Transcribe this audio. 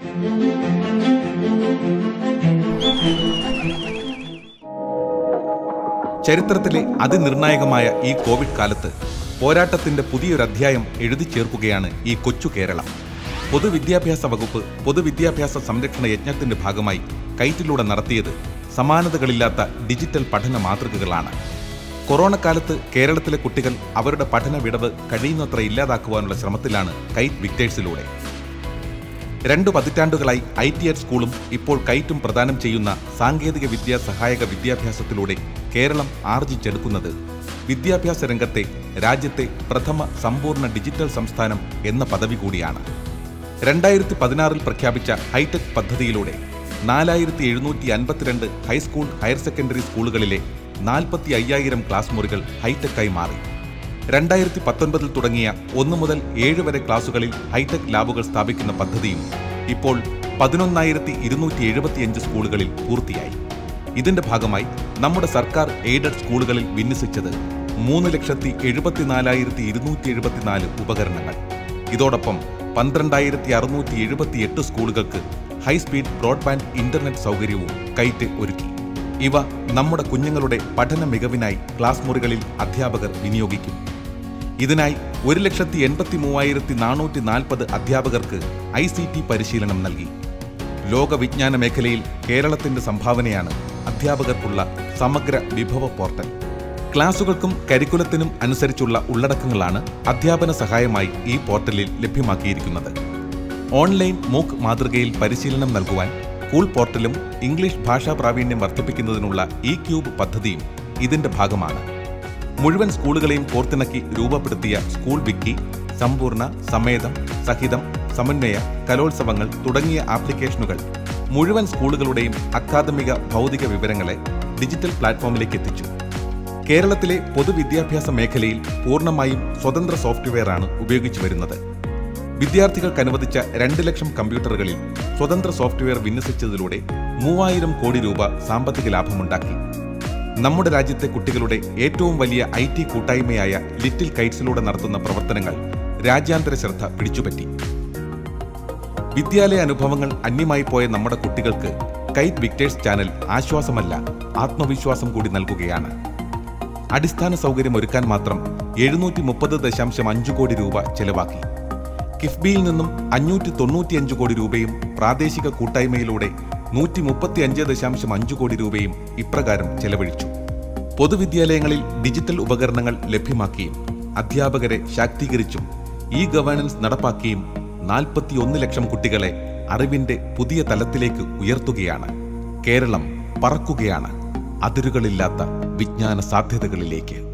ചരിത്രത്തിലെ അതിനിർണായകമായ ഈ കോവിഡ് കാലത്ത് പോരാട്ടത്തിന്റെ പുതിയൊരു അധ്യായം എഴുതി ചേർക്കുകയാണ് ഈ കൊച്ചു കേരളം പൊതുവിദ്യാഭ്യാസ വകുപ്പ് പൊതുവിദ്യാഭ്യാസ സംരക്ഷണ യജ്ഞത്തിന്റെ ഭാഗമായി കൈറ്റിലൂടെ നടത്തിയത് സമാനതകളില്ലാത്ത ഡിജിറ്റൽ പഠന മാതൃകകളാണ് കൊറോണ കാലത്ത് കേരളത്തിലെ കുട്ടികൾ അവരുടെ പഠന വിടവ് കഴിയുന്നത്ര ഇല്ലാതാക്കുവാനുള്ള ശ്രമത്തിലാണ് കൈറ്റ് വിക്ടേഴ്സിലൂടെ രണ്ടു പതിറ്റാണ്ടുകളായി ഐ ടി എഡ് സ്കൂളും ഇപ്പോൾ കൈറ്റും പ്രദാനം ചെയ്യുന്ന സാങ്കേതിക വിദ്യാ സഹായക വിദ്യാഭ്യാസത്തിലൂടെ കേരളം ആർജിച്ചെടുക്കുന്നത് വിദ്യാഭ്യാസ രംഗത്തെ രാജ്യത്തെ പ്രഥമ സമ്പൂർണ്ണ ഡിജിറ്റൽ സംസ്ഥാനം എന്ന പദവി കൂടിയാണ് രണ്ടായിരത്തി പതിനാറിൽ പ്രഖ്യാപിച്ച ഹൈടെക് പദ്ധതിയിലൂടെ നാലായിരത്തി എഴുന്നൂറ്റി അൻപത്തിരണ്ട് ഹൈസ്കൂൾ ഹയർ സെക്കൻഡറി സ്കൂളുകളിലെ നാൽപ്പത്തി അയ്യായിരം ക്ലാസ് മുറികൾ ഹൈടെക്കായി മാറി രണ്ടായിരത്തി പത്തൊൻപതിൽ തുടങ്ങിയ ഒന്നു മുതൽ ഏഴ് വരെ ക്ലാസുകളിൽ ഹൈടെക് ലാബുകൾ സ്ഥാപിക്കുന്ന പദ്ധതിയും ഇപ്പോൾ പതിനൊന്നായിരത്തി ഇരുന്നൂറ്റി എഴുപത്തിയഞ്ച് സ്കൂളുകളിൽ പൂർത്തിയായി ഇതിന്റെ ഭാഗമായി നമ്മുടെ സർക്കാർ എയ്ഡഡ് സ്കൂളുകളിൽ വിന്യസിച്ചത് മൂന്ന് ലക്ഷത്തി എഴുപത്തിനാലായിരത്തി ഇരുന്നൂറ്റി എഴുപത്തിനാല് ഉപകരണങ്ങൾ ഇതോടൊപ്പം പന്ത്രണ്ടായിരത്തി അറുന്നൂറ്റി എഴുപത്തിയെട്ട് സ്കൂളുകൾക്ക് ഹൈസ്പീഡ് ബ്രോഡ്ബാൻഡ് ഇന്റർനെറ്റ് സൗകര്യവും കൈറ്റ് ഒരുക്കി ഇവ നമ്മുടെ കുഞ്ഞുങ്ങളുടെ പഠന മികവിനായി ക്ലാസ് മുറികളിൽ അധ്യാപകർ വിനിയോഗിക്കും ഇതിനായി ഒരു ലക്ഷത്തി എൺപത്തി മൂവായിരത്തി നാനൂറ്റി നാൽപ്പത് അധ്യാപകർക്ക് ഐ സി ടി പരിശീലനം നൽകി ലോക വിജ്ഞാന മേഖലയിൽ കേരളത്തിന്റെ സംഭാവനയാണ് അധ്യാപകർക്കുള്ള സമഗ്ര വിഭവ പോർട്ടൽ ക്ലാസുകൾക്കും കരിക്കുലത്തിനും അനുസരിച്ചുള്ള ഉള്ളടക്കങ്ങളാണ് അധ്യാപന സഹായമായി ഈ പോർട്ടലിൽ ലഭ്യമാക്കിയിരിക്കുന്നത് ഓൺലൈൻ മൂക്ക് മാതൃകയിൽ പരിശീലനം നൽകുവാൻ കൂൾ പോർട്ടലും ഇംഗ്ലീഷ് ഭാഷാ പ്രാവീണ്യം വർദ്ധിപ്പിക്കുന്നതിനുള്ള ഇ ക്യൂബ് പദ്ധതിയും ഇതിന്റെ ഭാഗമാണ് മുഴുവൻ സ്കൂളുകളെയും കോർത്തിണക്കി രൂപപ്പെടുത്തിയ സ്കൂൾ വിക്കി സമ്പൂർണ്ണ സമേതം സഹിതം സമന്വയ കലോത്സവങ്ങൾ തുടങ്ങിയ ആപ്ലിക്കേഷനുകൾ മുഴുവൻ സ്കൂളുകളുടെയും അക്കാദമിക ഭൗതിക വിവരങ്ങളെ ഡിജിറ്റൽ പ്ലാറ്റ്ഫോമിലേക്ക് എത്തിച്ചു കേരളത്തിലെ പൊതുവിദ്യാഭ്യാസ മേഖലയിൽ പൂർണ്ണമായും സ്വതന്ത്ര സോഫ്റ്റ്വെയറാണ് ഉപയോഗിച്ചു വരുന്നത് വിദ്യാർത്ഥികൾക്ക് അനുവദിച്ച രണ്ട് ലക്ഷം കമ്പ്യൂട്ടറുകളിൽ സ്വതന്ത്ര സോഫ്റ്റ്വെയർ വിന്യസിച്ചതിലൂടെ മൂവായിരം കോടി രൂപ സാമ്പത്തിക ലാഭമുണ്ടാക്കി നമ്മുടെ രാജ്യത്തെ കുട്ടികളുടെ ഏറ്റവും വലിയ ഐ ടി കൂട്ടായ്മയായ ലിറ്റിൽ കൈറ്റ്സിലൂടെ നടത്തുന്ന പ്രവർത്തനങ്ങൾ രാജ്യാന്തര ശ്രദ്ധ പിടിച്ചുപറ്റി വിദ്യാലയ അനുഭവങ്ങൾ അന്യമായി പോയ നമ്മുടെ കുട്ടികൾക്ക് കൈറ്റ് വിക്ടേഴ്സ് ചാനൽ ആശ്വാസമല്ല ആത്മവിശ്വാസം കൂടി നൽകുകയാണ് അടിസ്ഥാന സൗകര്യം ഒരുക്കാൻ മാത്രം എഴുന്നൂറ്റി മുപ്പത് ദശാംശം അഞ്ച് കോടി രൂപ ചെലവാക്കി കിഫ്ബിയിൽ നിന്നും അഞ്ഞൂറ്റി തൊണ്ണൂറ്റിയഞ്ച് കോടി രൂപയും പ്രാദേശിക കൂട്ടായ്മയിലൂടെ നൂറ്റി മുപ്പത്തി അഞ്ച് ദശാംശം അഞ്ച് കോടി രൂപയും ഇപ്രകാരം ചെലവഴിച്ചു പൊതുവിദ്യാലയങ്ങളിൽ ഡിജിറ്റൽ ഉപകരണങ്ങൾ ലഭ്യമാക്കിയും അധ്യാപകരെ ശാക്തീകരിച്ചും ഇ ഗവേണൻസ് നടപ്പാക്കിയും നാൽപ്പത്തിയൊന്ന് ലക്ഷം കുട്ടികളെ അറിവിന്റെ പുതിയ തലത്തിലേക്ക് ഉയർത്തുകയാണ് കേരളം പറക്കുകയാണ് അതിരുകളില്ലാത്ത വിജ്ഞാന സാധ്യതകളിലേക്ക്